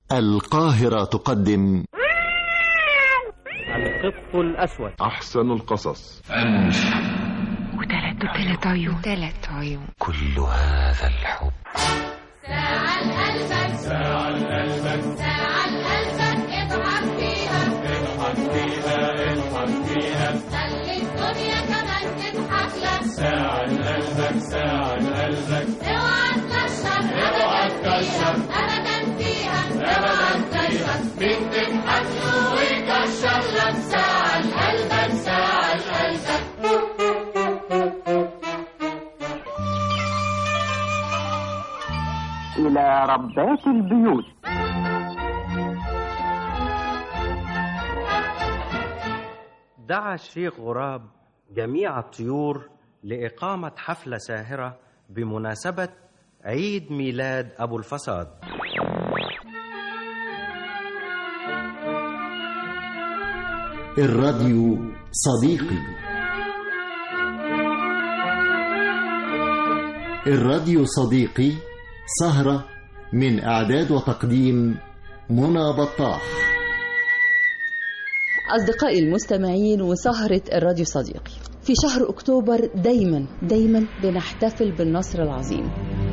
القاهرة تقدم القط الأسود أحسن القصص وثلاث وثلاث عيون ثلاث عيون كل هذا الحب ساعة لقلبك ساعة لقلبك ساعة لقلبك اضحك فيها اضحك فيها اضحك فيها خلي الدنيا كمان تضحك لك ساعة لقلبك ساعة لقلبك اوعى تكشف اوعى تكشف ابدا فيها اوعى تكشف مين تضحك له ويكشف لك ساعة لقلبك ساعة لقلبك إلى ربات البيوت دعا الشيخ غراب جميع الطيور لإقامة حفلة ساهرة بمناسبة عيد ميلاد أبو الفساد الراديو صديقي الراديو صديقي سهرة من إعداد وتقديم منى بطاح أصدقائي المستمعين وسهرة الراديو صديقي في شهر أكتوبر دايما دايما بنحتفل بالنصر العظيم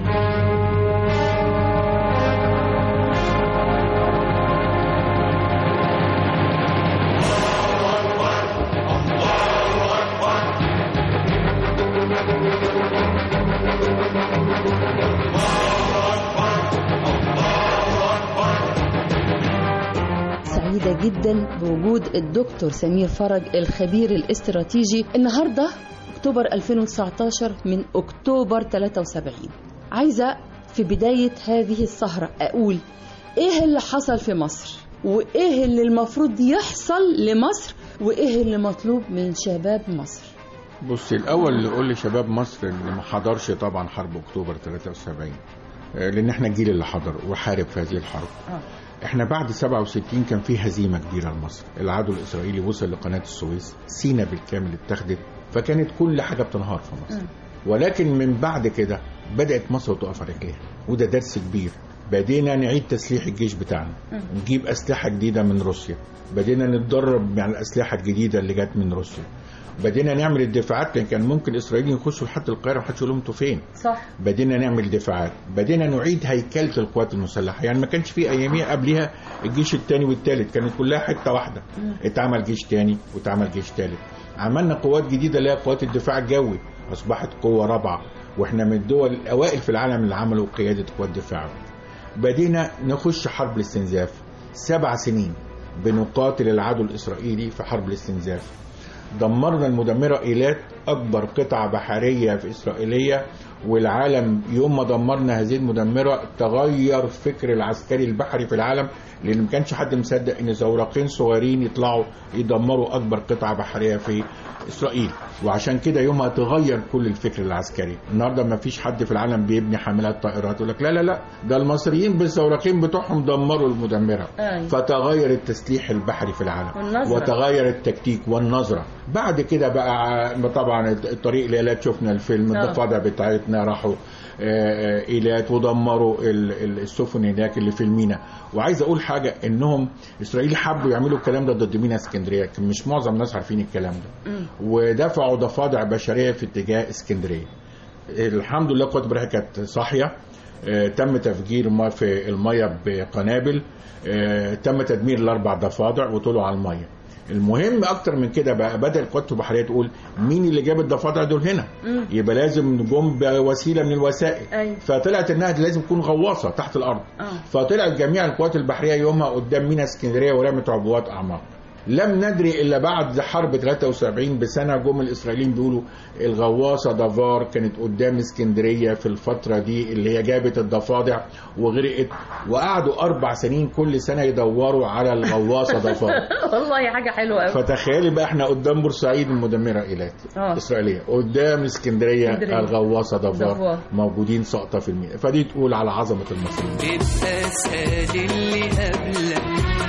سعيدة جدا بوجود الدكتور سمير فرج الخبير الاستراتيجي النهاردة أكتوبر 2019 من أكتوبر 73 عايزة في بداية هذه السهرة أقول إيه اللي حصل في مصر وإيه اللي المفروض يحصل لمصر وإيه اللي مطلوب من شباب مصر بص الاول اللي قول لي شباب مصر اللي ما حضرش طبعا حرب اكتوبر 73 آه، لان احنا الجيل اللي حضر وحارب في هذه الحرب احنا بعد 67 كان في هزيمه كبيره لمصر العدو الاسرائيلي وصل لقناه السويس سينا بالكامل اتخذت فكانت كل حاجه بتنهار في مصر ولكن من بعد كده بدات مصر تقف على رجليها وده درس كبير بدينا نعيد تسليح الجيش بتاعنا نجيب اسلحه جديده من روسيا بدينا نتدرب على الاسلحه الجديده اللي جت من روسيا بدينا نعمل الدفاعات لان كان ممكن الاسرائيليين يخشوا لحد القاهره ومحدش يقول لهم انتوا فين صح بدينا نعمل دفاعات بدينا نعيد هيكله القوات المسلحه يعني ما كانش في اياميها قبلها الجيش الثاني والثالث كانت كلها حته واحده اتعمل جيش ثاني واتعمل جيش ثالث عملنا قوات جديده اللي هي قوات الدفاع الجوي اصبحت قوه رابعه واحنا من الدول الاوائل في العالم اللي عملوا قياده قوات دفاع بدينا نخش حرب الاستنزاف سبع سنين بنقاتل العدو الاسرائيلي في حرب الاستنزاف دمرنا المدمرة إيلات أكبر قطعة بحرية في إسرائيلية والعالم يوم ما دمرنا هذه المدمرة تغير فكر العسكري البحري في العالم لأن ما كانش حد مصدق إن زورقين صغيرين يطلعوا يدمروا أكبر قطعة بحرية في إسرائيل وعشان كده يومها تغير كل الفكر العسكري النهارده ما فيش حد في العالم بيبني حاملات طائرات يقول لك لا لا لا ده المصريين بالزورقين بتوعهم دمروا المدمرة أيوة. فتغير التسليح البحري في العالم والنظرة. وتغير التكتيك والنظرة بعد كده بقى طبعا الطريق الإيلات شفنا الفيلم آه. الضفادع بتاعتنا راحوا آه، آه، إيلات ودمروا ال- ال- السفن هناك اللي في المينا وعايز أقول حاجة إنهم إسرائيل حبوا يعملوا الكلام ده ضد مينا اسكندرية كان مش معظم الناس عارفين الكلام ده ودفعوا ضفادع بشرية في اتجاه اسكندرية الحمد لله قوات البحرية كانت صاحية آه، تم تفجير ما في المية بقنابل آه، تم تدمير الأربع ضفادع وطلعوا على المية المهم اكتر من كده بقى بدل القوات البحريه تقول مين اللي جاب الضفادع دول هنا يبقى لازم نقوم بوسيله من الوسائل أيوة. فطلعت انها دي لازم تكون غواصه تحت الارض آه. فطلعت جميع القوات البحريه يومها قدام مينا اسكندريه ورمت عبوات اعماق لم ندري الا بعد حرب 73 بسنه جم الاسرائيليين بيقولوا الغواصه دافار كانت قدام اسكندريه في الفتره دي اللي هي جابت الضفادع وغرقت وقعدوا اربع سنين كل سنه يدوروا على الغواصه دافار والله حاجة حلوة قوي فتخيلي بقى احنا قدام بورسعيد المدمره ايلات آه. اسرائيليه قدام اسكندريه اسكندرية. الغواصه دافار. دافار موجودين ساقطه في المياه فدي تقول على عظمه المصريين تبقى سال اللي قبلك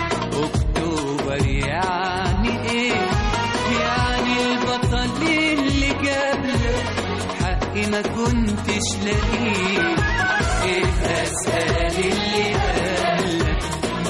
اكتوبر يعني ايه يعني البطل اللي جابلك حقي ما كنتش لاقيه ايه اسال اللي قبلك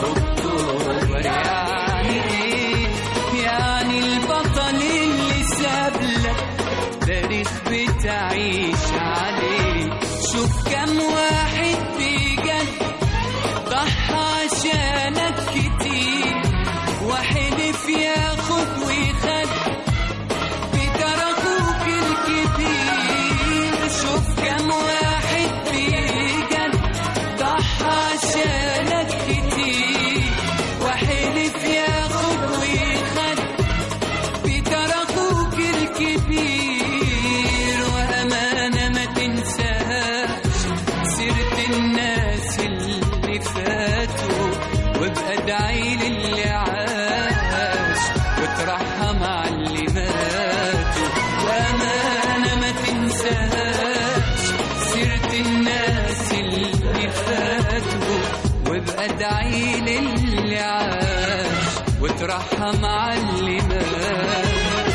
وادعي للي عاش وترحم على اللي ماتوا وأمانة ما تنساش سيرة الناس اللي فاتوا وابقى ادعي للي عاش وترحم على اللي ماتوا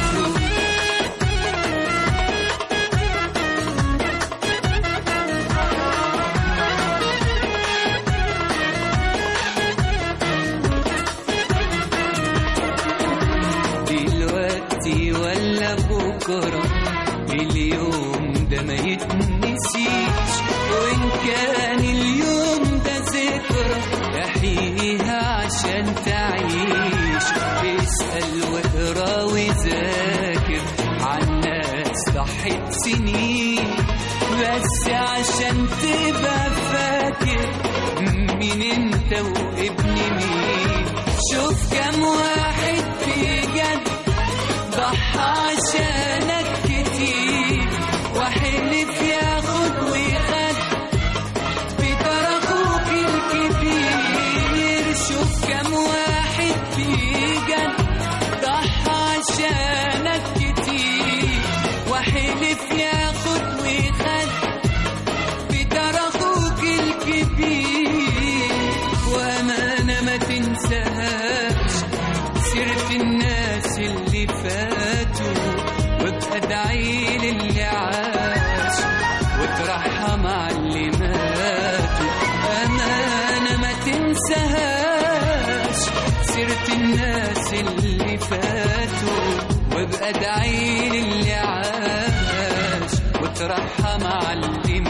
دلوقتي ولا بكرة اليوم ده ما يتنسيش وإن كان اليوم ده ذكرى احييها عشان تعيش اسأل واقرا وذاكر عن ناس ضحت سنين بس عشان تبقى فاكر مين انت وابن مين شوف كم واحد في جد ضحى عشانك كتير وحلف ياخد ويخد بتر اخوك الكبير شوف كم واحد في جد ضحى عشانك كتير وحلف ياخد ويخد بتر اخوك الكبير وامانه ما تنساهاش سيرة الناس اللي فاتوا وابقى ادعي للي عاش وترحم على اللي ماتوا أمانة ما تنساهاش سيرة الناس اللي فاتوا وابقى ادعي للي عاش وترحم على اللي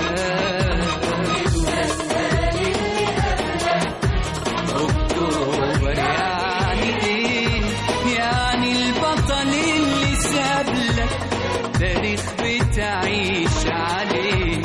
ماتوا أكتوبر يعني إيه يعني البطل اللي ساب لك تاريخ بتعيش عليه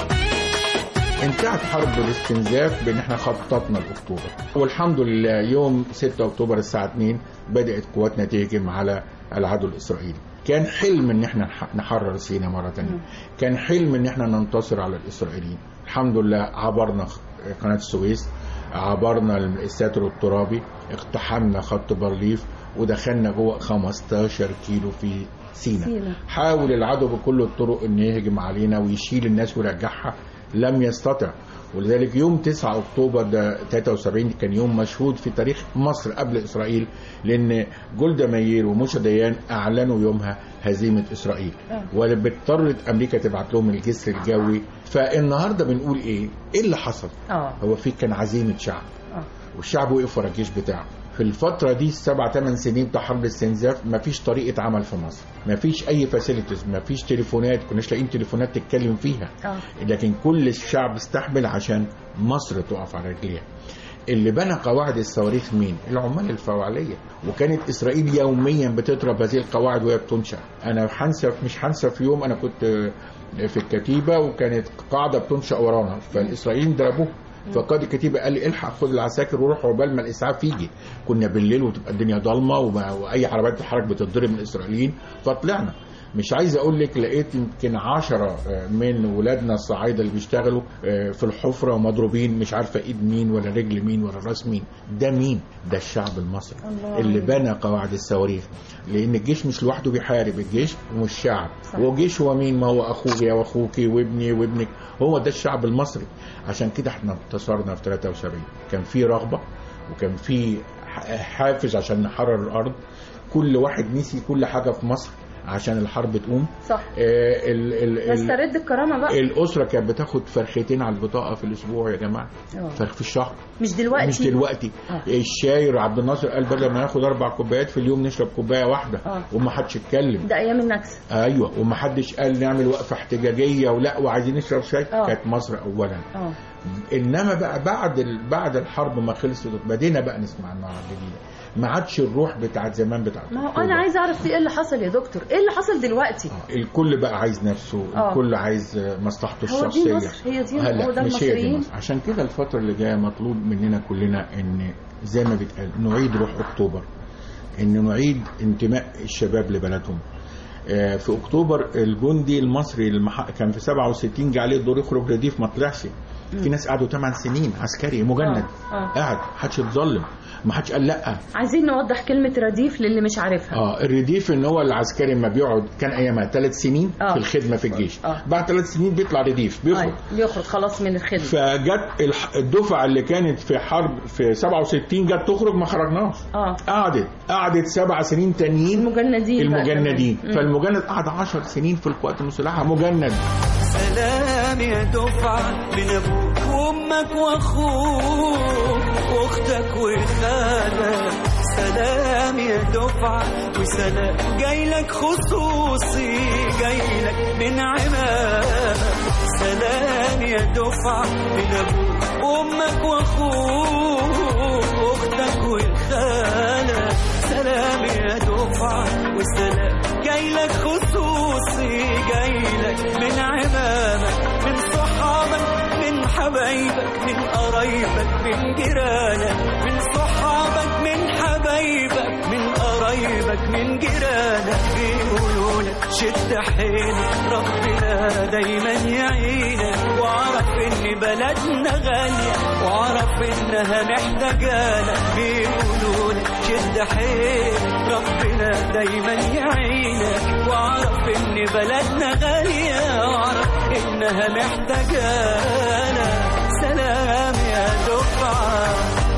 انتهت حرب الاستنزاف بان احنا خططنا لاكتوبر والحمد لله يوم 6 اكتوبر الساعه 2 بدات قواتنا تهجم على العدو الاسرائيلي كان حلم ان احنا نح- نحرر سيناء مره ثانيه كان حلم ان احنا ننتصر على الاسرائيليين الحمد لله عبرنا خ- قناه السويس عبرنا الساتر الترابي اقتحمنا خط بارليف ودخلنا جوه 15 كيلو في سيناء سيناء. حاول العدو بكل الطرق ان يهجم علينا ويشيل الناس ويرجعها لم يستطع ولذلك يوم 9 اكتوبر ده 73 كان يوم مشهود في تاريخ مصر قبل اسرائيل لان جولدا ماير وموشا ديان اعلنوا يومها هزيمه اسرائيل واضطرت امريكا تبعت لهم الجسر الجوي فالنهارده بنقول ايه؟ ايه اللي حصل؟ اه هو في كان عزيمه شعب اه والشعب وقف ورا الجيش بتاعه في الفترة دي السبع ثمان سنين بتاع حرب الاستنزاف مفيش طريقة عمل في مصر مفيش أي فاسيلتيز مفيش تليفونات كناش لاقيين تليفونات تتكلم فيها اه لكن كل الشعب استحمل عشان مصر تقف على رجليها اللي بنى قواعد الصواريخ مين؟ العمال الفوعلية وكانت إسرائيل يوميا بتضرب هذه القواعد وهي بتنشأ أنا هنسى مش هنسى في يوم أنا كنت في الكتيبة وكانت قاعدة بتنشأ ورانا فالإسرائيليين ضربوها فقائد الكتيبه قال لي الحق خد العساكر وروح عقبال ما الاسعاف يجي كنا بالليل وتبقى الدنيا ضلمه وما- واي عربيات تتحرك بتتضرب من الاسرائيليين فطلعنا مش عايز اقول لك لقيت يمكن عشرة آه، من ولادنا الصعايده اللي بيشتغلوا آه، في الحفره ومضروبين مش عارفه ايد مين ولا رجل مين ولا راس مين ده مين ده الشعب المصري الله. اللي بنى قواعد الصواريخ لان الجيش مش لوحده بيحارب الجيش مش شعب صح. والجيش هو مين ما هو اخويا واخوكي وابني وابنك هو ده الشعب المصري عشان كده احنا انتصرنا في 73 كان في رغبه وكان في ح- حافز عشان نحرر الارض كل واحد نسي كل حاجه في مصر عشان الحرب تقوم صح آه، ال ال ال نسترد الكرامه بقى الاسره كانت بتاخد فرختين على البطاقه في الاسبوع يا جماعه آه. فرخ في الشهر مش دلوقتي مش دلوقتي آه. الشاي عبد الناصر قال بدل ما ناخد اربع كوبايات في اليوم نشرب كوبايه واحده آه. وما حدش اتكلم ده ايام النكسه ايوه وما حدش قال نعمل وقفه احتجاجيه ولا وعايزين نشرب شاي آه. كانت مصر اولا اه انما بقى بعد ال- بعد الحرب ما خلصت بدينا بقى نسمع النار الجديده ما عادش الروح بتاعت زمان بتاعت ما هو أكتوبر. انا عايزه اعرف ايه اللي حصل يا دكتور ايه اللي حصل دلوقتي آه، الكل بقى عايز نفسه آه. الكل عايز آه، مصلحته هو دي الشخصيه مصر هي دي هلا هو ده مش هي دي المصريين مصر عشان كده الفتره اللي جايه مطلوب مننا كلنا ان زي ما بيتقال نعيد روح اكتوبر ان نعيد انتماء الشباب لبلدهم آه، في اكتوبر الجندي المصري المح... كان في 67 جه عليه الدور يخرج رديف ما طلعش في ناس قعدوا 8 سنين عسكري مجند آه، آه. قاعد محدش اتظلم ما حدش قال لا عايزين نوضح كلمة رديف للي مش عارفها اه الرديف ان هو العسكري لما بيقعد كان ايامها ثلاث سنين آه. في الخدمه في الجيش آه. بعد ثلاث سنين بيطلع رديف بيخرج أيوة، بيخرج خلاص من الخدمة فجت الح- الدفعه اللي كانت في حرب في 67 جت تخرج ما خرجناش اه قعدت قعدت سبع سنين تانيين المجندين بقى المجندين كمان. مم. فالمجند قعد 10 سنين في القوات المسلحه مجند سلام يا دفعة من أبوك وأمك وأخوك وأختك وخالك سلام يا دفعة وسلام جايلك خصوصي جايلك من عمامك سلام يا دفعة من أبوك وأمك وأخوك وأختك وخالك سلام يا دفعة وسلام جايلك خصوصي جايلك من عمامك من صحابك من حبايبك من قرايبك من جيرانك من صحابك من حبايبك من قرايبك من جيرانك بيقولوا لك شد حيلك ربنا دايما يعينك واعرف ان بلدنا غالية واعرف انها محتاجالك بيقولوا لك شد حيلك ربنا دايما يعينك واعرف ان بلدنا غالية واعرف انها محتاجالك سلام يا دفعه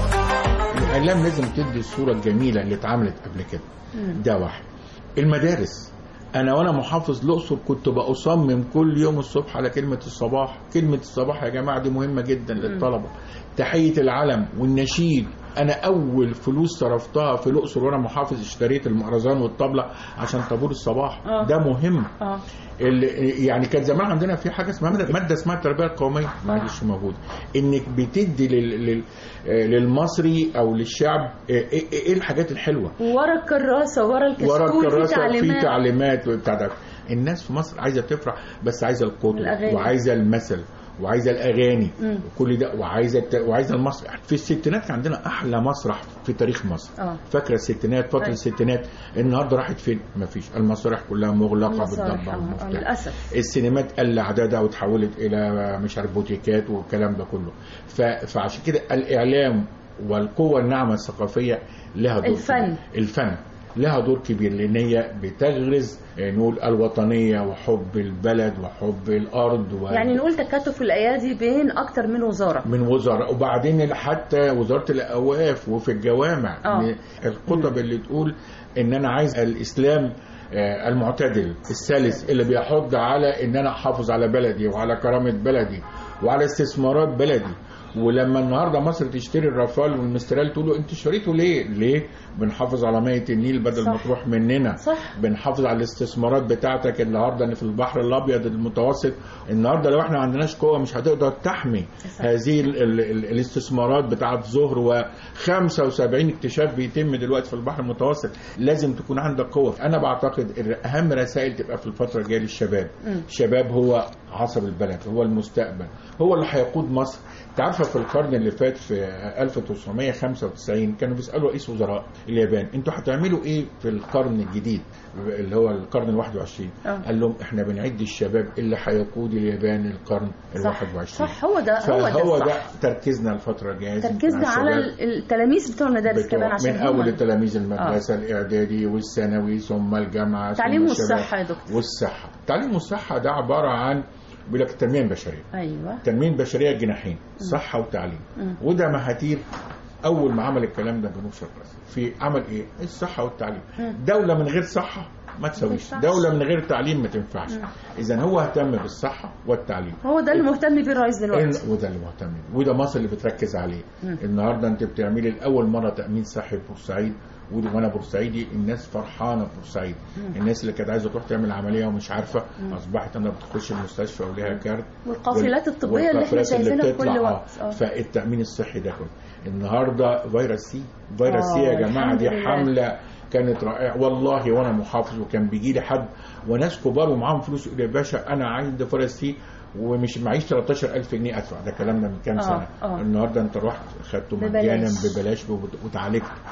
الاعلام لازم تدي الصوره الجميله اللي اتعملت قبل كده ده واحد المدارس انا وانا محافظ الاقصر كنت بصمم كل يوم الصبح على كلمه الصباح كلمه الصباح يا جماعه دي مهمه جدا للطلبه تحيه العلم والنشيد انا اول فلوس صرفتها في الاقصر وانا محافظ اشتريت المهرجان والطبله عشان طابور الصباح آه. ده مهم اه ال- يعني كان زمان عندنا في حاجه اسمها ماده مادة اسمها التربيه القوميه ما عادش موجوده انك بتدي لل لل آه، للمصري او للشعب آه، ايه إيه الحاجات الحلوه ورا الكراسة ورا الكشكول ورا في الكراسه في تعليمات تعليمات وبتاع ده الناس في مصر عايزه تفرح بس عايزه القدوه الأغاني. وعايزه المثل وعايزه الاغاني مم. وكل ده وعايزه الت... وعايزه المسرح في الستينات كان عندنا احلى مسرح في تاريخ مصر اه فاكره الستينات فتره أيوة. الستينات النهارده راحت فين مفيش المسارح كلها مغلقه المسارح، بالضبه آه، آه، والمفتاح للأسف السينمات قل عددها وتحولت الى مش عارف بوتيكات والكلام ده كله ف... فعشان كده الاعلام والقوه الناعمه الثقافيه لها دور الفن. كبير. الفن لها دور كبير لان هي بتغرز آه، نقول الوطنيه وحب البلد وحب الارض و... يعني نقول تكاتف الأيادي بين أكتر من وزارة من وزراء وبعدين حتى وزاره الاوقاف وفي الجوامع آه. من الخطب اللي تقول ان انا عايز الاسلام آه، المعتدل السلس اللي بيحض على ان انا احافظ على بلدي وعلى كرامه بلدي وعلى استثمارات بلدي ولما النهارده مصر تشتري الرافال والمسترال تقول له انت اشتريته ليه؟ ليه؟ بنحافظ على ميه النيل بدل ما صح. تروح مننا صح بنحافظ على الاستثمارات بتاعتك النهارده اللي في البحر الابيض المتوسط النهارده لو احنا ما عندناش قوه مش هتقدر تحمي صح. هذه ال ال ال الاستثمارات بتاعه ظهر و75 اكتشاف بيتم دلوقتي في البحر المتوسط لازم تكون عندك قوه انا بعتقد ان اهم رسائل تبقى في الفتره الجايه للشباب مم. الشباب هو عصب البلد هو المستقبل هو اللي هيقود مصر انت عارفه في القرن اللي فات في 1995 كانوا بيسالوا رئيس وزراء اليابان انتوا هتعملوا ايه في القرن الجديد اللي هو القرن ال 21 آه. قال لهم احنا بنعد الشباب اللي هيقود اليابان القرن ال صح 21 صح هو ده هو فهو ده ده صح تركيزنا الفتره الجايه لازم تركيزنا مع على الشباب ال- التلاميذ بتوع المدارس بتوع- كمان عشان من هم- اول التلاميذ المدرسه الاعدادي والثانوي ثم الجامعه ثم التعليم الشباب والصحة يا دكتور والصحه التعليم والصحه ده عباره عن بيقول لك التنميه البشريه أيوه التنميه البشريه جناحين صحه وتعليم مم. وده مهاتير اول ما عمل الكلام ده جنوب شرق اسيا في عمل ايه الصحه والتعليم مم. دوله من غير صحه ما تسويش تنفعش. دوله من غير تعليم ما تنفعش مم. اذا هو اهتم بالصحه والتعليم هو ده اللي مهتم بيه الرئيس دلوقتي إن- وده اللي مهتم بيه. وده مصر اللي بتركز عليه مم. النهارده انت بتعملي لاول مره تامين صحي في بورسعيد ودي وانا بورسعيدي الناس فرحانه في بورسعيد الناس اللي كانت عايزه تروح تعمل عمليه ومش عارفه اصبحت انها بتخش المستشفى وليها كارت والقافلات الطبية اللي احنا والقافلات اللي شايفينها في بتطلع، كل آه. وقت آه. فالتامين الصحي ده كله النهارده فيروس سي فيروس سي آه، يا جماعه الحمد دي لله. حمله كانت رائعه والله وانا محافظ وكان بيجي لي حد وناس كبار ومعاهم فلوس يقول لي يا باشا انا عندي فيروس سي ومش معيش 13000 جنيه ادفع ده كلامنا من كام آه، سنه آه. النهارده انت رحت خدته ببلاش. مجانا ببلاش وت- وتعالجت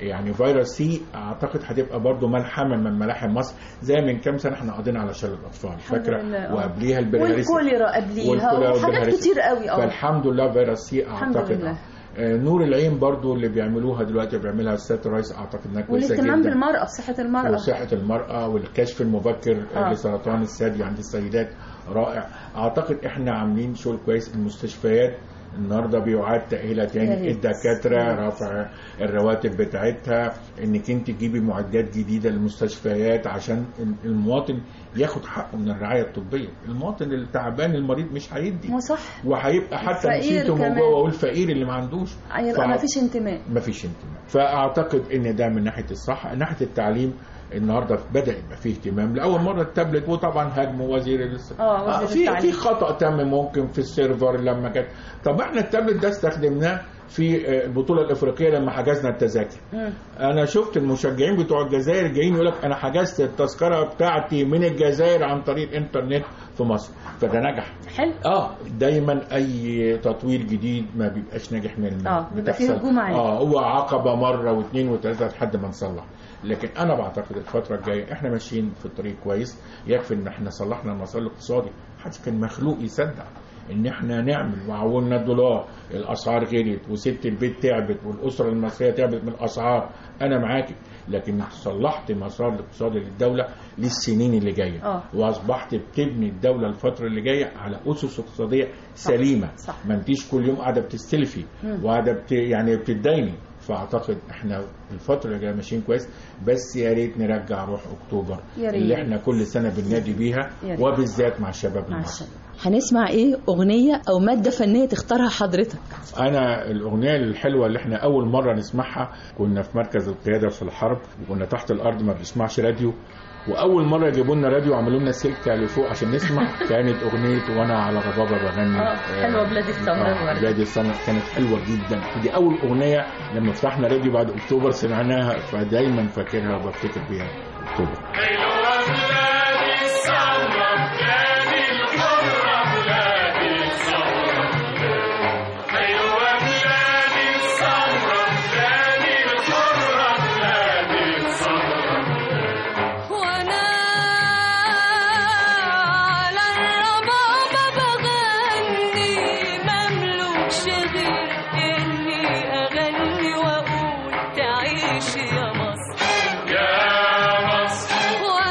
يعني فيروس سي اعتقد هتبقى برضو ملحمه من ملاحم مصر زي من كام سنه احنا قضينا على شلل الاطفال فاكره لله، آه. وقبليها البرهارسي والكوليرا قبليها والكوليرا وحاجات والبرهارسي. كتير قوي اه فالحمد لله فيروس سي الحمد اعتقد لله. آه، نور العين برضو اللي بيعملوها دلوقتي بيعملها السيد الرئيس اعتقد انها كويسه جدا والاهتمام بالمرأة بصحة المرأة وصحة المرأة والكشف المبكر آه. آه. لسرطان الثدي عند السيدات رائع أعتقد إحنا عاملين شغل كويس المستشفيات النهارده بيعاد تأهيلها يا تاني ريت. الدكاترة يا ريت. رفع الرواتب بتاعتها انك انت تجيبي معدات جديدة للمستشفيات عشان المواطن ياخد حقه من الرعاية الطبية المواطن التعبان المريض مش هيدي ما صح وهيبقى حتى الفقير نسيته من كمان. جوه والفقير اللي ما عندوش هيبقى فع- ما فيش انتماء ما فيش انتماء فاعتقد ان ده من ناحيه الصحه من ناحيه التعليم النهارده بدا يبقى فيه اهتمام لاول مره التابلت وطبعا هاجمه وزير الس- آه، وزير في التعليم. في خطا تم ممكن في السيرفر لما كان طب احنا التابلت ده استخدمناه في آه، البطوله الافريقيه لما حجزنا التذاكر مم. انا شفت المشجعين بتوع الجزائر جايين يقول لك انا حجزت التذكره بتاعتي من الجزائر عن طريق الانترنت في مصر فده نجح حلو اه دايما اي تطوير جديد ما بيبقاش ناجح من آه، بيبقى فيه بتحصل- هجوم عليه. اه هو عقبه مره واثنين وثلاثه لحد ما نصلح لكن انا بعتقد الفتره الجايه احنا ماشيين في الطريق كويس يكفي ان احنا صلحنا المسار الاقتصادي محدش كان مخلوق يصدق ان احنا نعمل وعولنا الدولار الاسعار غليت وست البيت تعبت والاسره المصريه تعبت من الاسعار انا معاكي لكن صلحت مسار الاقتصادي للدوله للسنين اللي جايه آه. واصبحت بتبني الدوله الفتره اللي جايه على اسس اقتصاديه سليمه صح. ما انتيش كل يوم قاعده بتستلفي مم. وقاعده بت... يعني بتديني فاعتقد احنا الفتره اللي جايه ماشيين كويس بس يا ريت نرجع روح اكتوبر يا ريت. اللي احنا كل سنه بننادي بيها يا ريت. وبالذات مع الشباب مع المصري الشباب هنسمع ايه اغنية او مادة فنية تختارها حضرتك انا الاغنيه الحلوه اللي احنا اول مره نسمعها كنا في مركز القياده في الحرب وكنا تحت الارض ما بنسمعش راديو واول مره يجيبوا لنا راديو عملوا لنا سلكه لفوق عشان نسمع كانت اغنيه وانا على ربابه بغني آه، حلوة بلادي السمراء آه، الوردة. بلادي السمراء كانت حلوه جدا دي اول اغنيه لما فتحنا راديو بعد اكتوبر سمعناها فدايما فاكرها وبفتكر بيها اكتوبر وانا على الربابة بغني مملوكش غير اني اغني واقول تعيش يا مصر يا مصر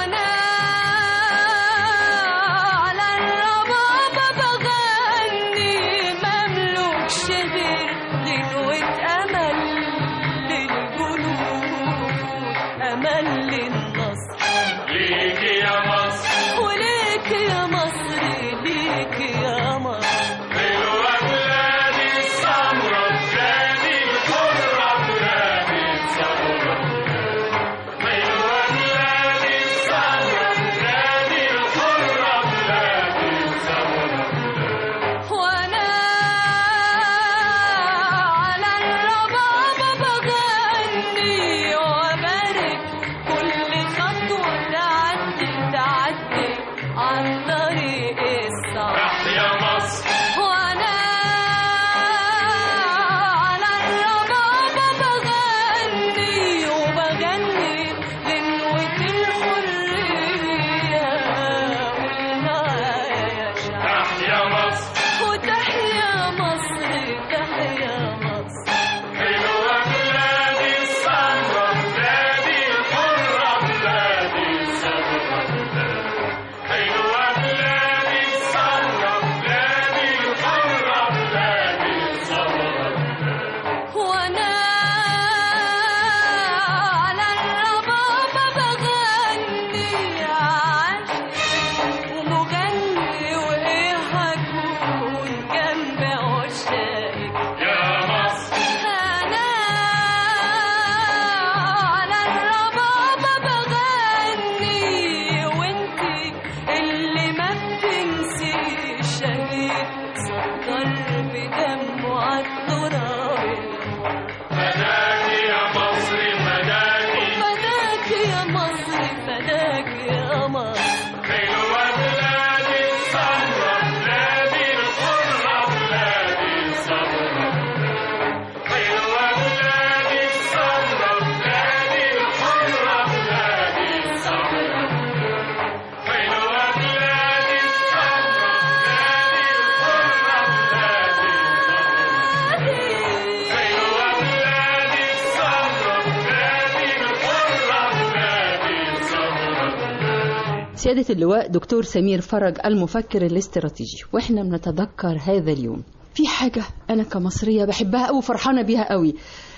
سيادة اللواء دكتور سمير فرج المفكر الاستراتيجي واحنا بنتذكر هذا اليوم في حاجة أنا كمصرية بحبها أوي وفرحانة بيها قوي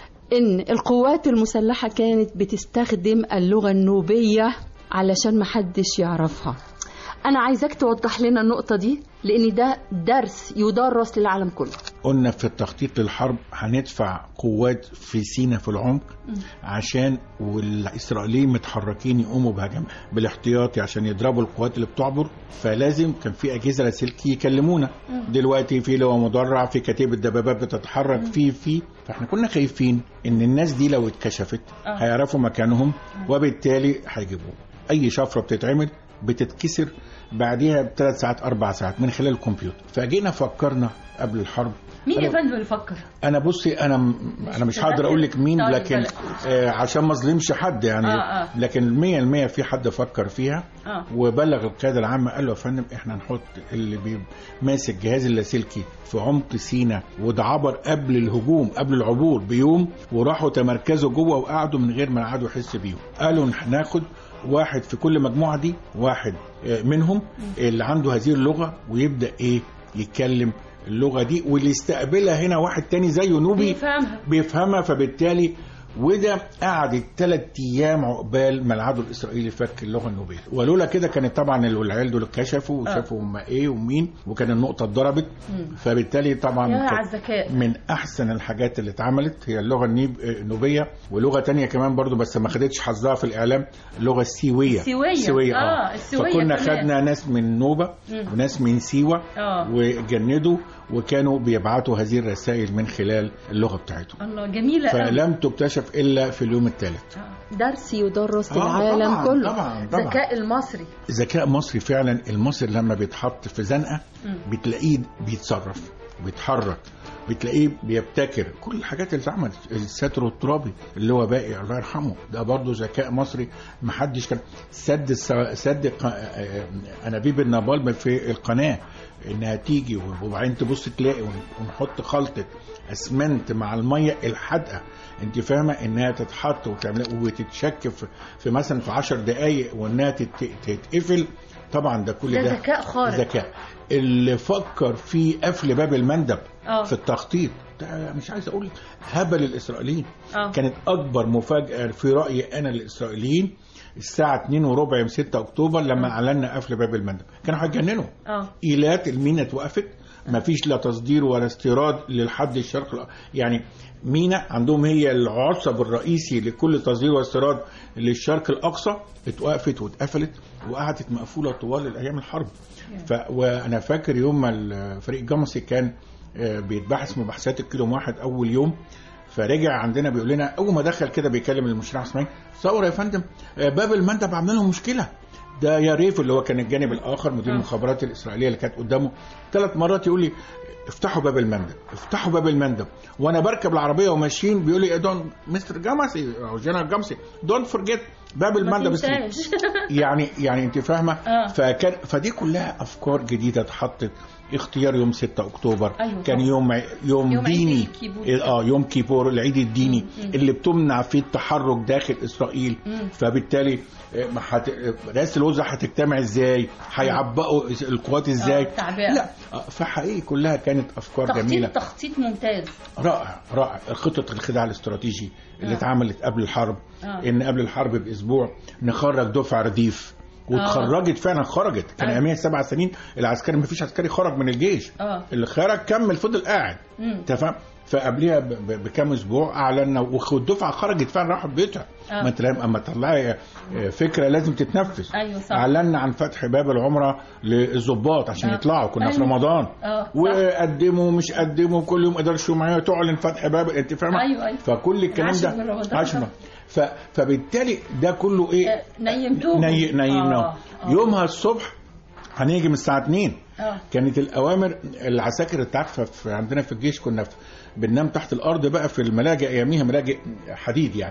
إن القوات المسلحة كانت بتستخدم اللغة النوبية علشان محدش يعرفها أنا عايزاك توضح لنا النقطة دي لأن ده درس يدرس للعالم كله قلنا في التخطيط للحرب هندفع قوات في سينا في العمق عشان والاسرائيليين متحركين يقوموا بهجم بالاحتياطي عشان يضربوا القوات اللي بتعبر فلازم كان في اجهزه لاسلكي يكلمونا دلوقتي في لواء مدرع في كتيبه دبابات بتتحرك في في فاحنا كنا خايفين ان الناس دي لو اتكشفت هيعرفوا مكانهم وبالتالي هيجيبوهم اي شفره بتتعمل بتتكسر بعديها بثلاث ساعات اربع ساعات من خلال الكمبيوتر فجينا فكرنا قبل الحرب مين يا أنا- فندم اللي فكر؟ انا بصي انا انا مش هقدر اقول لك مين طيب، لكن بلاش. آه عشان ما اظلمش حد يعني آه، آه. لكن المية المية في حد فكر فيها آه. وبلغ القياده العامه قال له يا فندم احنا نحط اللي بي- ماسك جهاز اللاسلكي في عمق سينا وده عبر قبل الهجوم قبل العبور بيوم وراحوا تمركزوا جوه وقعدوا من غير ما العدو يحس بيهم قالوا هناخد واحد في كل مجموعه دي واحد آه، منهم اللي عنده هذه اللغه ويبدا ايه يتكلم اللغه دي واللي يستقبلها هنا واحد تاني زيه نوبي بيفهمها. بيفهمها فبالتالي وده قعدت ثلاث ايام عقبال ما العدو الاسرائيلي فك اللغه النوبيه ولولا كده كانت طبعا العيال دول اتكشفوا وشافوا هم ايه ومين وكان النقطه اتضربت فبالتالي طبعا يا كانت على الذكاء. من احسن الحاجات اللي اتعملت هي اللغه النيب- النوبيه ولغه تانية كمان برضو بس ما خدتش حظها في الاعلام اللغه السيويه السيوية. السيويه آه، السيوية فكنا كمان. خدنا ناس من نوبه مم. وناس من سيوه آه. وجندوا وكانوا بيبعتوا هذه الرسائل من خلال اللغه بتاعتهم الله جميلة قوي. فلم تكتشف الا في اليوم الثالث درس يدرس آه، للعالم طبعاً، كله طبعاً، طبعاً. ذكاء المصري ذكاء مصري فعلا المصري لما بيتحط في زنقه بتلاقيه بيتصرف بيتحرك بتلاقيه بيبتكر كل الحاجات اللي اتعملت الستر الترابي اللي هو باقي الله يرحمه ده برضه ذكاء مصري محدش كان سد السو... سد ق- آه، انابيب النابالم في القناه انها تيجي وبعدين تبص تلاقي ون- ونحط خلطه اسمنت مع الميه الحادقه انت فاهمه انها تتحط وتعمل وتتشك في, في مثلا في 10 دقائق وانها تت- تتقفل طبعا ده كل ده ده ذكاء خارق. ذكاء اللي فكر في قفل باب المندب آه. في التخطيط ده مش عايز اقول هبل الاسرائيليين آه. كانت اكبر مفاجاه في رايي انا للاسرائيليين الساعة 2 وربع يوم 6 اكتوبر لما اعلنا قفل باب المندب كانوا هيتجننوا اه ايلات المينا اتوقفت ما فيش لا تصدير ولا استيراد للحد الشرق الأ- يعني مينا عندهم هي العصب الرئيسي لكل تصدير واستيراد للشرق الاقصى اتوقفت واتقفلت وقعدت مقفوله طوال الايام الحرب ف وانا فاكر يوم ما الفريق الجمصي كان آه، بيتبحث مباحثات الكيلو واحد اول يوم فرجع عندنا بيقول لنا اول ما دخل كده بيكلم المشرع اسماعيل تصور يا فندم آه، باب المندب عامل لهم مشكله ده يا ريف اللي هو كان الجانب الاخر مدير المخابرات الاسرائيليه اللي كانت قدامه ثلاث مرات يقول لي افتحوا باب المندب افتحوا باب المندب وانا بركب العربيه وماشيين بيقول لي دون مستر جامسي او جنرال جامسي دونت فورجيت باب المندب تنساش. يعني يعني انت فاهمه آه. فكان فدي كلها افكار جديده اتحطت اختيار يوم 6 اكتوبر أيوة كان طبعا. يوم يوم, يوم عيد ديني الكيبور. اه يوم كيبور العيد الديني اللي بتمنع فيه التحرك داخل اسرائيل فبالتالي آه، ما حت... آه، رئاسه الوزراء هتجتمع ازاي هيعبقوا القوات ازاي آه، تعبئة. لا آه، فحقيقي كلها كانت افكار جميله تخطيط تخطيط ممتاز رائع رائع خطة الخداع الاستراتيجي اللي اتعملت قبل الحرب آه. ان قبل الحرب باسبوع نخرج دفعة رديف واتخرجت فعلا خرجت كان أيوة. اياميها سبع سنين العسكري ما فيش عسكري خرج من الجيش اه اللي خرج كمل فضل قاعد مم. انت فاهم فقبلها ب- ب- بكام اسبوع اعلنا والدفعه خرجت فعلا راحت بيتها آه. ما انت لازم- اما تطلعي آه، فكره لازم تتنفذ أيوة صح. اعلنا عن فتح باب العمره للظباط عشان آه. يطلعوا كنا في أيوة. رمضان آه، صح. وقدموا مش قدموا كل يوم اداره الشمعيه تعلن فتح باب انت فاهمه أيوة، أيوة. فكل الكلام العاشر ده من رمضان. عشرة ف... فبالتالي ده كله ايه آه، نيمتوهم ني... نيمناه آه، آه. يومها الصبح هنيجي من الساعه 2 اه كانت الاوامر العساكر انت عارفه في عندنا في الجيش كنا في بننام تحت الارض بقى في الملاجئ اياميها ملاجئ حديد يعني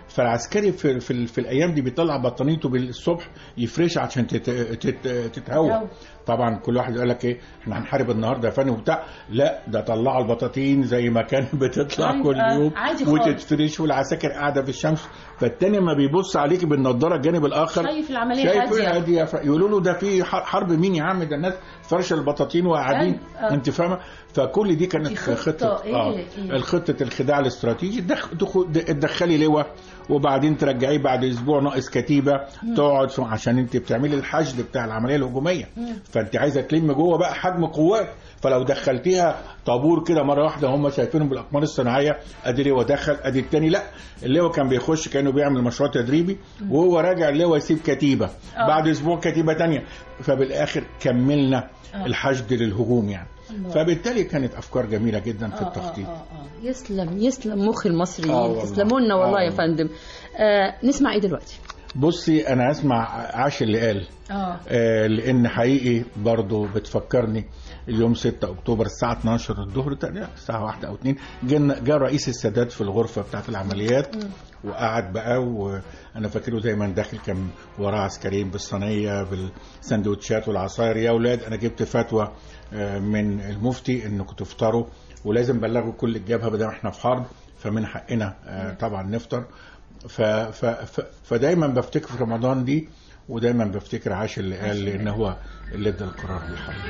فالعسكري في, في, ال- في الايام دي بيطلع بطانيته بالصبح يفرشها عشان تت- تت- تتهوى تتهوى. طبعا كل واحد يقول لك ايه احنا هنحارب النهارده يا فندم وبتاع لا ده طلعوا البطاطين زي ما كانت بتطلع أيوة، كل آه، يوم عادي خالص. وتتفرش والعساكر قاعده في الشمس فالتاني ما بيبص عليك بالنضاره الجانب الاخر شايف العملية شايف هادية. ايه هاديه ف- يقولوا له ده في ح- حرب مين يا عم ده الناس فرشه البطاطين وقاعدين أيوة، آه. انت فاهمه فكل دي كانت دي خطة، خطه إيه، اه إيه. الخطه الخداع الاستراتيجي دخ- دخو- د- تدخلي لواء وبعدين ترجعيه بعد اسبوع ناقص كتيبه تقعد في- عشان انت بتعملي الحشد بتاع العمليه الهجوميه فانت عايزه تلم جوه بقى حجم قوات فلو دخلتيها طابور كده مره واحده هم شايفينهم بالاقمار الصناعيه ادي لواء دخل ادي التاني لا اللواء كان بيخش كانه بيعمل مشروع تدريبي وهو راجع اللواء يسيب كتيبه آه. بعد اسبوع كتيبه تانية فبالاخر كملنا آه. الحشد للهجوم يعني الله. فبالتالي كانت افكار جميله جدا في آه، التخطيط آه، آه، آه. يسلم يسلم مخ آه المصريين والله. تسلموا لنا والله آه يا والله. فندم آه نسمع ايه دلوقتي بصي انا اسمع عاش اللي قال اه آه لان حقيقي برضو بتفكرني اليوم 6 اكتوبر الساعه 12 الظهر تقريبا الساعه 1 او 2 جن- جاء رئيس السادات في الغرفه بتاعت العمليات وقعد بقى وانا فاكره دايما داخل كان وراه عسكريين بالصينيه بالسندوتشات والعصاير يا اولاد انا جبت فتوى آه، من المفتي انكم تفطروا ولازم بلغوا كل الجبهه بدل احنا في حرب فمن حقنا آه، طبعا نفطر ف ف ف فدايما بفتكر في رمضان دي ودايما بفتكر عاش اللي قال لان هو اللي ادى القرار بالحرب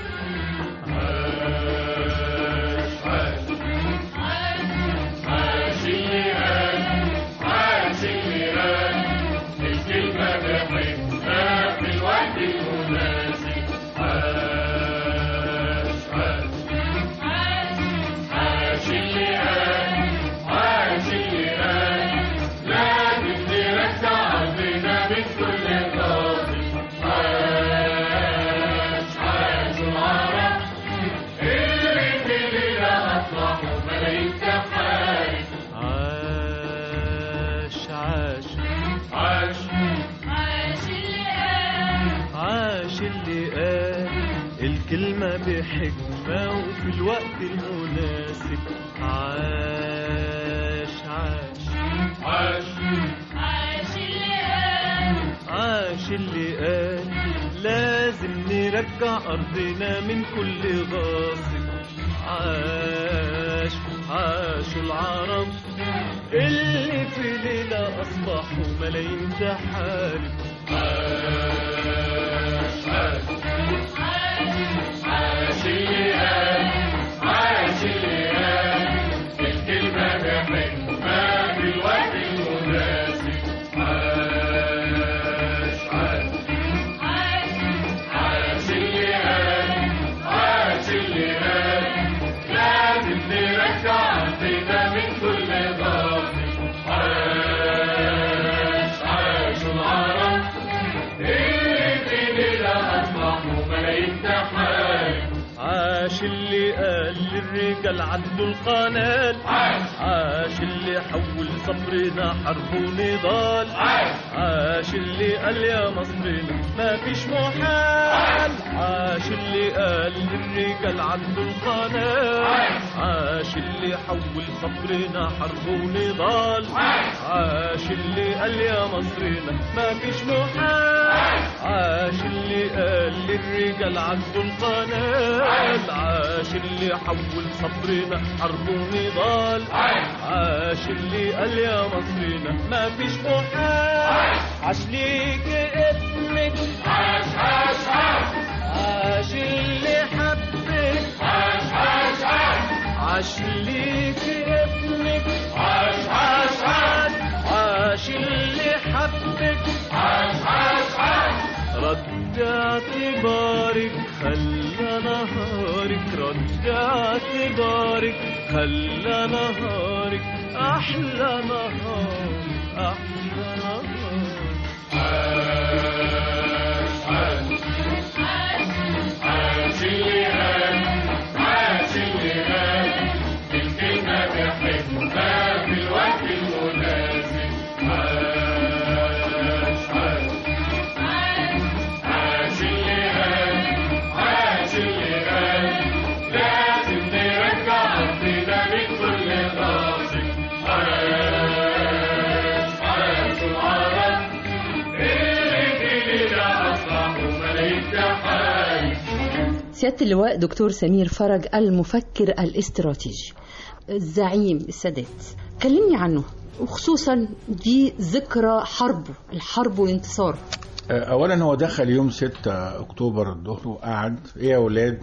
عاش عاش عاش عاش اللي قال الكلمة بحكمة وفي الوقت المناسب عاش عاش عاش عاش اللي قال لازم نرجع أرضنا من كل غاصب عاش عاش العرب اللي في ليلة أصبحوا ملايين تحارب عاش عاش عاش اللي قال عاش اللي قال الكلمة بحكمة في الوقت المناسب عاش عاش عاش اللي قال عاش اللي قال لازم نرجع أرضنا من كل ضابط عاش عاش العرب اللي في ليلة أصبحوا ملايين تحارب عاش اللي قال للرجال عدوا القنال عاش عاش اللي حول صبرنا حرب ونضال عاش عاش اللي قال يا مصرنا ما فيش محال عاش اللي قال للرجال عدوا القنال عاش اللي حول صبرنا حرب ونضال عاش اللي قال يا مصرنا ما فيش محال عاش اللي قال للرجال عدوا القنال عاش اللي حول صبرنا حرب ونضال عاش اللي قال يا مصرنا ما فيش محال عاش ليك ابنك عاش عاش عاش عاش اللي حبك عاش عاش عاش عاش ليك ابنك عاش عاش عاش عاش اللي حبك عاش عاش عاش رد اعتبارك خلى نهارك رد اعتبارك خلى نهارك احلى نهار احلى نهار عاش عاش عاش اللي قال عاش اللي قال الكلمة بحكمة في الوقت المناسب عاش عاش عاش اللي قال عاش اللي قال لازم نرجع أرضنا من كل غاصب عاش سيادة اللواء دكتور سمير فرج المفكر الاستراتيجي الزعيم السادات كلمني عنه وخصوصا دي ذكرى حربه الحرب وانتصاره اولا هو دخل يوم 6 اكتوبر الظهر وقعد ايه يا اولاد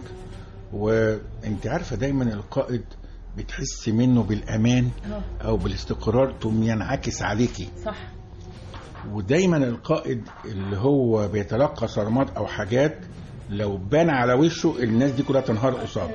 وانت عارفه دايما القائد بتحس منه بالامان او بالاستقرار ثم ينعكس عليكي صح ودايما القائد اللي هو بيتلقى صرامات او حاجات لو بان على وشه الناس دي كلها تنهار قصاده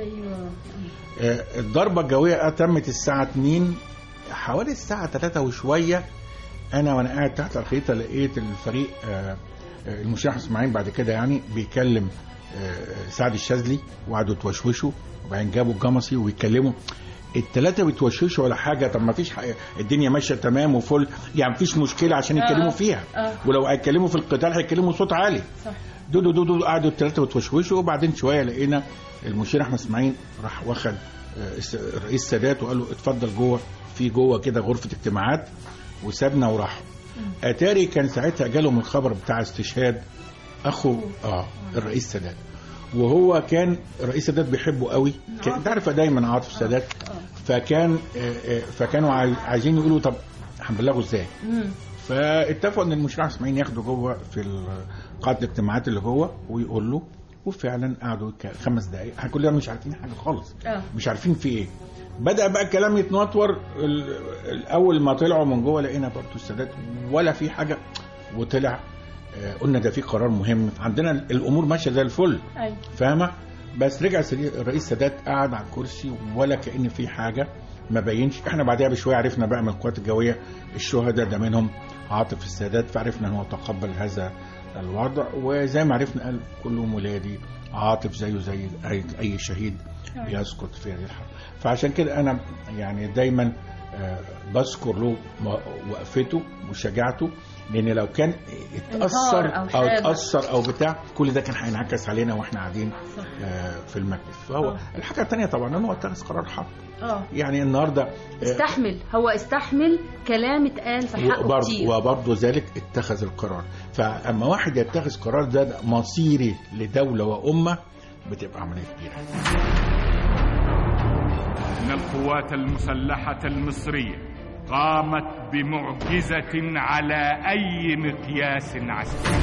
آه، الضربه الجويه تمت الساعه 2 حوالي الساعه 3 وشويه انا وانا قاعد تحت الخريطه لقيت الفريق آه، آه، المشير أحمد اسماعيل بعد كده يعني بيكلم آه، سعد الشاذلي وقعدوا يتوشوشوا وبعدين جابوا الجمصي ويتكلموا الثلاثه بيتوشوشوا ولا حاجه طب ما فيش حاجة. الدنيا ماشيه تمام وفل يعني مفيش مشكله عشان يتكلموا فيها ولو هيتكلموا في القتال هيتكلموا صوت عالي صح. دودو دودو قعدوا الثلاثه بتوشوشوا وبعدين شويه لقينا المشير احمد اسماعيل راح واخد آه، الس- الرئيس السادات وقال له اتفضل جوه في جوه كده غرفه اجتماعات وسابنا وراح اتاري كان ساعتها جالهم الخبر بتاع استشهاد اخو اه الرئيس السادات وهو كان الرئيس السادات بيحبه قوي كان انت عارفه دايما عاطف السادات فكان آه، آه، فكانوا عاي- عايزين يقولوا طب هنبلغه ازاي فاتفقوا ان المشير احمد اسماعيل ياخده جوه في ال- قاعه الاجتماعات اللي جوه ويقول له وفعلا قعدوا ك- خمس دقائق احنا كلنا مش عارفين حاجه خالص آه. مش عارفين في ايه بدا بقى الكلام يتنطور ال- الاول ما طلعوا من جوه لقينا برضه السادات ولا في حاجه وطلع آه، قلنا ده في قرار مهم عندنا الامور ماشيه زي الفل أيوة. فاهمه بس رجع السدي- الرئيس سادات قعد على الكرسي ولا كان في حاجه ما بينش احنا بعدها بشويه عرفنا بقى من القوات الجويه الشهداء ده منهم عاطف السادات فعرفنا ان هو تقبل هذا الوضع وزي ما عرفنا قال كلهم ولادي عاطف زيه زي اي اي شهيد يسقط في هذه الحرب فعشان كده انا يعني دايما آه، بذكر له م- وقفته وشجاعته لان لو كان اتاثر انهار أو او حاجة. اتاثر او بتاع كل ده كان هينعكس علينا واحنا قاعدين آه، في المجلس فهو الحاجه الثانيه طبعا ان هو اتخذ قرار حق اه يعني النهارده آه، استحمل هو استحمل كلام اتقال في حقه وبرضه كتير وبرضه ذلك اتخذ القرار فاما واحد يتخذ قرار ده, ده مصيري لدوله وامه بتبقى عمليه كبيره إن القوات المسلحة المصرية قامت بمعجزة على أي مقياس عسكري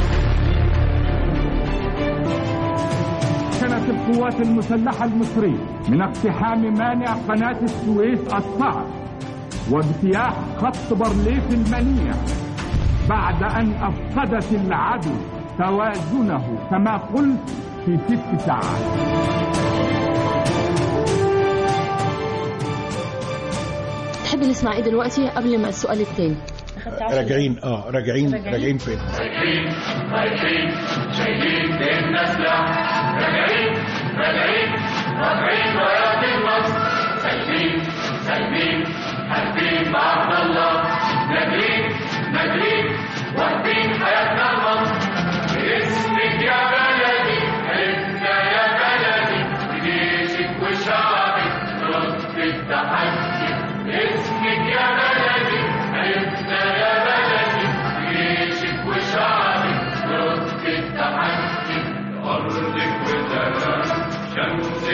كانت القوات المسلحة المصرية من اقتحام مانع قناة السويس الصعب واجتياح خط بارليف المنيع بعد أن أفقدت العدو توازنه كما قلت في ست ساعات تحب نسمع ايه دلوقتي قبل ما السؤال التاني راجعين اه راجعين راجعين؟ راجعين فين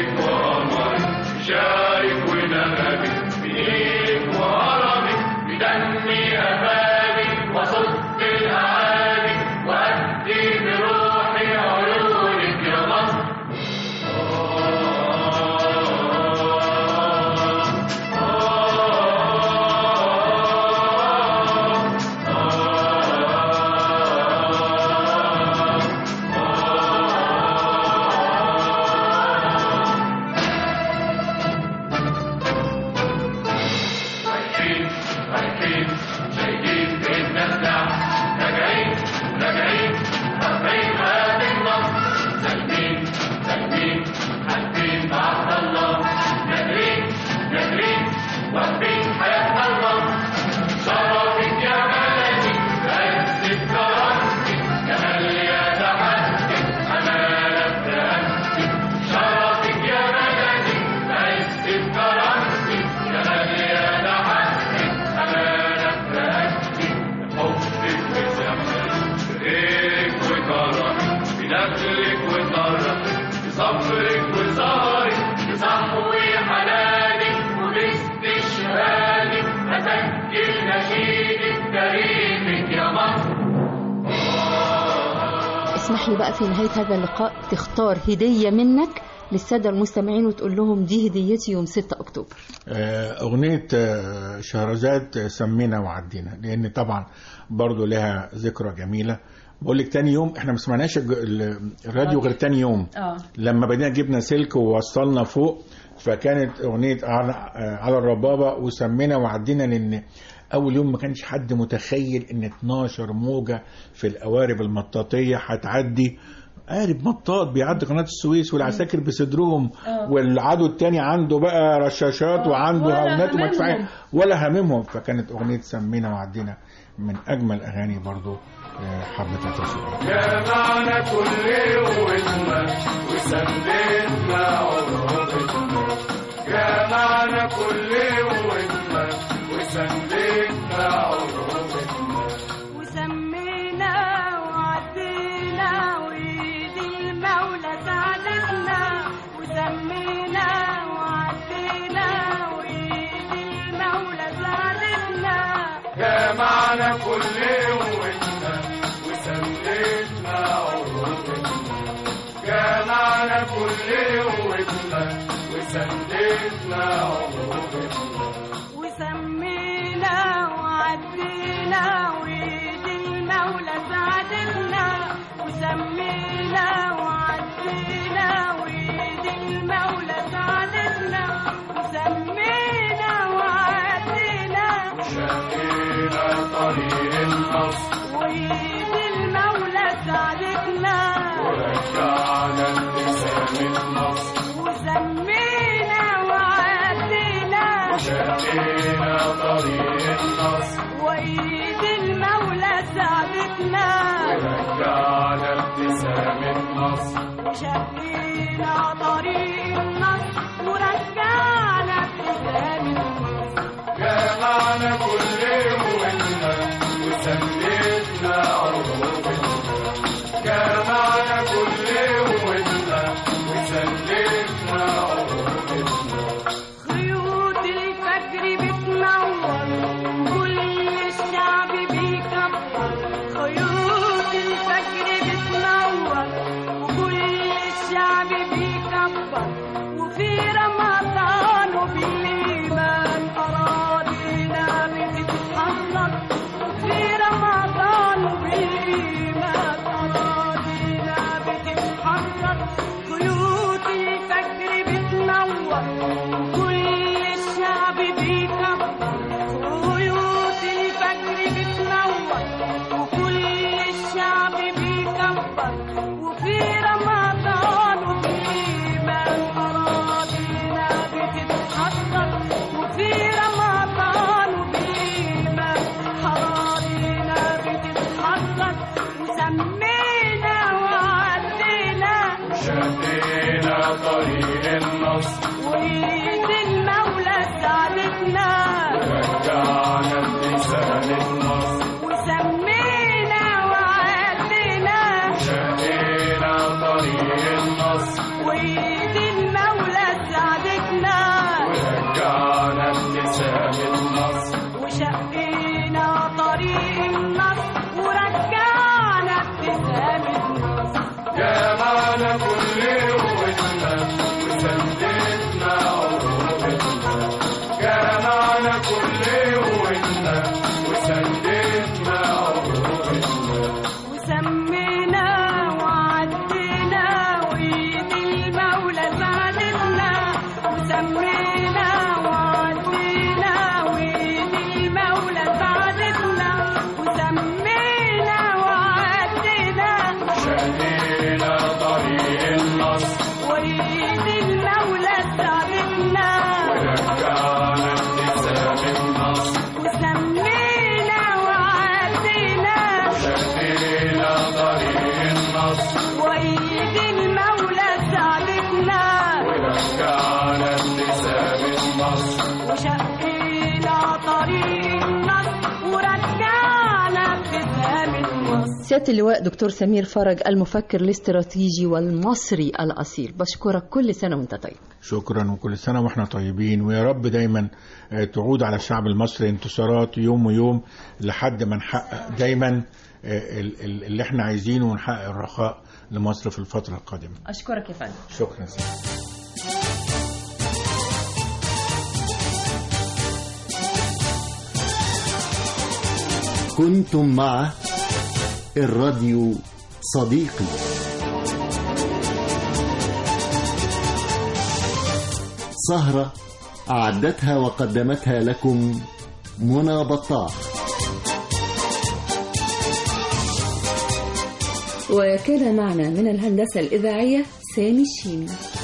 شارك ونغمك بإيدك وهرمك بدم صبرك وسهرك بصحوي حنانك وباستشهادك أسجل نشيدك تاريخك يا مصر اسمح لي بقى في نهاية هذا اللقاء تختار هدية منك للسادة المستمعين وتقول لهم دي هديتي يوم 6 أكتوبر آه، أغنية آه، شهرزاد آه، سمينا وعدينا لأن طبعا برضو لها ذكرى جميلة بقول لك تاني يوم احنا ما سمعناش الج- ال- الراديو غير تاني يوم اه لما بدينا جبنا سلك ووصلنا فوق فكانت أغنية على آه، على الربابة وسمينا وعدينا لأن أول يوم ما كانش حد متخيل إن 12 موجة في القوارب المطاطية هتعدي قارب مطاط بيعدي قناة السويس والعساكر بصدرهم والعدو التاني عنده بقى رشاشات وعنده ولا هونات هاممهم. ومدفعية ولا هاممهم فكانت أغنية سمينا وعدينا من أجمل أغاني برضو آه، حبيتها تسوق جمعنا كل قوتنا وسندنا عروبتنا جمعنا كل قوتنا وسندنا عروبتنا وسمينا وعدينا وإيد المولى ساعدتنا وسمينا وعدينا وإيد المولى ساعدتنا جمعنا كل قوتنا وسندنا عروبتنا جمعنا كل قوتنا وسندنا عروبتنا وسمينا وعدينا وإيد المولى ساعدتنا وسمينا وعدينا وإيد المولى ساعدتنا وسمينا وعدينا شقينا طريق النصر وإيد المولى ساعدتنا ورجعنا ابتسامة مصر وسمينا وعدينا شقينا طريق النصر وإيد المولى ساعدتنا ورجعنا ابتسامة مصر وشقينا طريق النصر ورجعنا ابتسام النصر جمعنا كل قوتنا وسندنا عروبتنا جمعنا كل قوتنا وسندنا عروبتنا خيوط الفجر بتنور كل الشعب بيكبر خيوط الفجر بتنور وكل الشعب بيكبر وفي رمضان وبالإيمان أراضينا بتتحرك وفي رمضان وبالإيمان أراضينا بتتحرك خيوط الفجر بتنور كل الشعب بيكبر خيوط الفجر بتنور وكل الشعب بيكبر وفي رمضان وبالإيمان أراضينا بتتحرك وفي رمضان وبالإيمان أراضينا بتتحرك وسمينا وعدينا شقينا طريق النصر وإيد المولى ساعدتنا رجعنا ابتسامة مصر وسمينا وعدينا شقينا طريق النصر وإيد المولى ساعدتنا رجعنا ابتسامة مصر وشقينا طريق النصر ورجعنا ابتسام النصر جمعنا كل قوتنا وسندنا عروبتنا جمعنا كل قوتنا وسندنا سيادة اللواء دكتور سمير فرج المفكر الاستراتيجي والمصري الأصيل بشكرك كل سنة وانت طيب شكرا وكل سنة واحنا طيبين ويا رب دايما آه، تعود على الشعب المصري انتصارات يوم ويوم لحد ما نحقق دايما آه، ال- ال- اللي احنا عايزينه ونحقق الرخاء لمصر في الفترة القادمة أشكرك يا فندم شكرا سيدي. كنتم مع الراديو صديقي سهرة أعدتها وقدمتها لكم منى بطاح وكان معنا من الهندسة الإذاعية سامي الشيمي